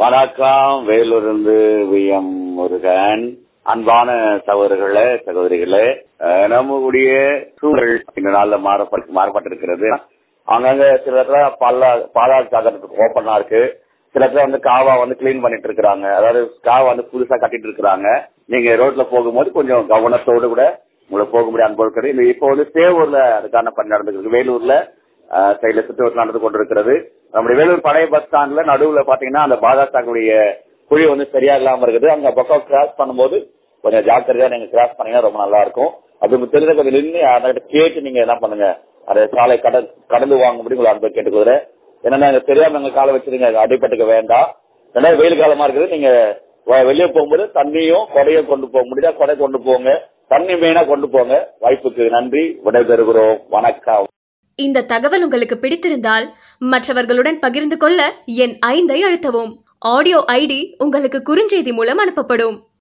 வணக்கம் வேலூர்ந்து V M Murugan அன்பான சகோதரர்களே சகோதரிகளே அஹ் நம்முடைய சூழல் இந்த நாள்ல மாறப்பட்டு மாறப்பட்டிருக்கிறது அங்கங்க சில இடத்துல பாலா பாலாறு சாகரத்துக்கு ஓப்பனா இருக்கு சில இடத்துல வந்து காவா வந்து கிளீன் பண்ணிட்டு இருக்காங்க அதாவது காவா வந்து புதுசா கட்டிட்டு இருக்காங்க நீங்க ரோட்ல போகும்போது கொஞ்சம் கவனத்தோடு கூட உங்களை போக முடிய அன்பு இருக்கிறது இந்த இப்போ வந்து சேவூர்ல அதுக்கான பணி நடந்துருக்கு வேலூர்ல சைட்ல சுற்றுவட்டம் நடந்து கொண்டிருக்கிறது நம்முடைய வேலூர் பழைய பஸ் ஸ்டாண்ட்ல நடுவுல பாத்தீங்கன்னா அந்த பாதாசாக்குடைய குழி வந்து சரியா இல்லாம இருக்குது அங்க பக்கம் கிராஸ் பண்ணும்போது கொஞ்சம் ஜாக்கிரதையா நீங்க கிராஸ் பண்ணீங்கன்னா ரொம்ப நல்லா இருக்கும் அது உங்களுக்கு தெரிஞ்ச கொஞ்சம் நின்று அதை கேட்டு நீங்க என்ன பண்ணுங்க அதை சாலை கடல் கடந்து வாங்க முடியும் உங்களை அன்பை கேட்டுக்கிறேன் என்னன்னா எனக்கு தெரியாம எங்க காலை வச்சிருங்க அடிப்பட்டுக்க வேண்டாம் ஏன்னா வெயில் காலமா இருக்குது நீங்க வ- வெளியே போகும்போது தண்ணியும் கொடையும் கொண்டு போக முடியுதா கொடை கொண்டு போங்க தண்ணி மெயினா கொண்டு போங்க வாய்ப்புக்கு நன்றி விடைபெறுகிறோம் வணக்கம் இந்த தகவல் உங்களுக்கு பிடித்திருந்தால் மற்றவர்களுடன் பகிர்ந்து கொள்ள என் ஐந்தை அழுத்தவும் ஆடியோ ஐடி உங்களுக்கு குறுஞ்செய்தி மூலம் அனுப்பப்படும்